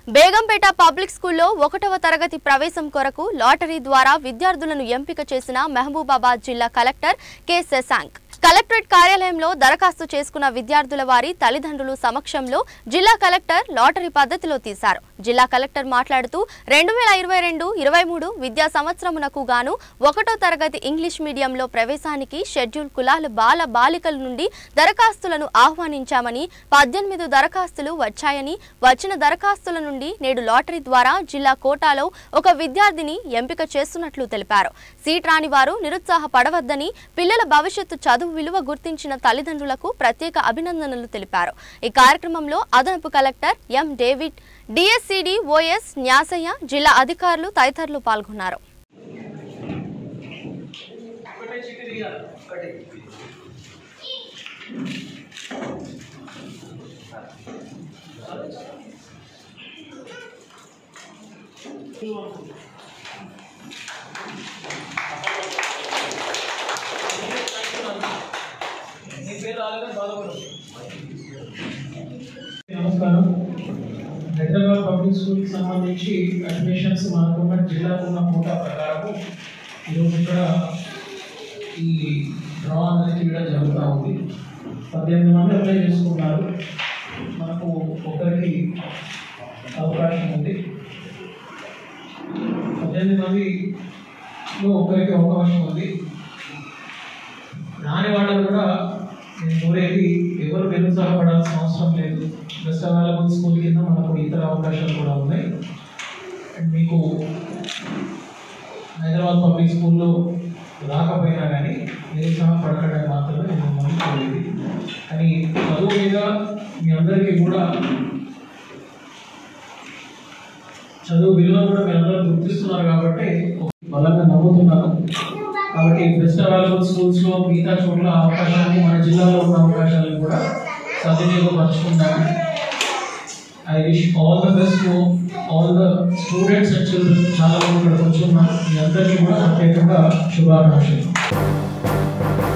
Begumpet public స్కూల్లో ఒకటవ తరగతి ప్రవేశం కొరకు లాటరీ ద్వారా విద్యార్థులను ఎంపిక చేసిన మహబూబాబాద్ జిల్లా కలెక్టర్ కె శశాంక్ కలెక్టరేట్ కార్యాలయంలో దరఖాస్తు చేసుకున్న విద్యార్థుల వారి తల్లిదండ్రులు సమక్షంలో జిల్లా కలెక్టర్ లాటరీ పద్ధతిలో తీశారు జిల్లా కలెక్టర్ మాట్లాడుతూ రెండు వేల ఇరవై రెండు ఇరవై మూడు విద్యా సంవత్సరమునకు గాను ఒకటో తరగతి ఇంగ్లీష్ మీడియంలో ప్రవేశానికి షెడ్యూల్ కులాల బాల బాలికల నుండి దరఖాస్తులను ఆహ్వానించామని పద్దెనిమిది దరఖాస్తులు వచ్చాయని వచ్చిన దరఖాస్తుల నుండి నేడు లాటరీ ద్వారా జిల్లా కోటాలో ఒక విద్యార్థిని ఎంపిక చేస్తున్నట్లు తెలిపారు సీట్ రాని వారు నిరుత్సాహపడవద్దని పిల్లల భవిష్యత్తు చదువు విలువ గుర్తించిన తల్లిదండ్రులకు ప్రత్యేక అభినందనలు తెలిపారు ఈ కార్యక్రమంలో అదనపు collector M David DSCD OS Nyasaiah జిల్లా అధికారులు తదితరులు పాల్గొన్నారు నమస్కారం హైదరాబాద్ పబ్లిక్ స్కూల్ కి సంబంధించి అడ్మిషన్స్ మనకున్న జిల్లాకు ఉన్న కోటా ప్రకారము ఈరోజు ఇక్కడ ఈ డ్రా అనేది తీయడం జరుగుతూ ఉంది పద్దెనిమిది మంది అప్లై చేసుకున్నారు మనకు ఒకరికి అవకాశం ఉంది పద్దెనిమిది మందిలో ఒకరికి అవకాశం ఉంది రాని వాళ్ళని కూడా నేను కోరేది ఎవరు నిరుత్సాహపడాల్సిన అవసరం లేదు బెస్ట్ అవైలబుల్ స్కూల్ కింద మనకు ఇతర అవకాశాలు కూడా ఉన్నాయి అండ్ మీకు హైదరాబాద్ పబ్లిక్ స్కూల్లో రాకపోయినా కానీ నిరుత్సాహపడకడం మాత్రమే నేను మిమ్మల్ని కోరేది కానీ చదువు మీద మీ అందరికీ కూడా చదువు విలువ కూడా మీరు అందరూ గుర్తిస్తున్నారు కాబట్టి బలంగా నమ్ముతున్నాను కాబట్టి బెస్ట్ అవైలబుల్ స్కూల్స్ లో మిగతా చోట్ల అవకాశాన్ని మన జిల్లాలో ఉన్న అవకాశాలను కూడా సద్వినియోగపరచుకుంటాను I wish all the best to all the students and children చాలా మంది ఇక్కడ కూర్చున్నాం మీ అందరికీ కూడా ప్రత్యేకంగా శుభాకాంక్షలు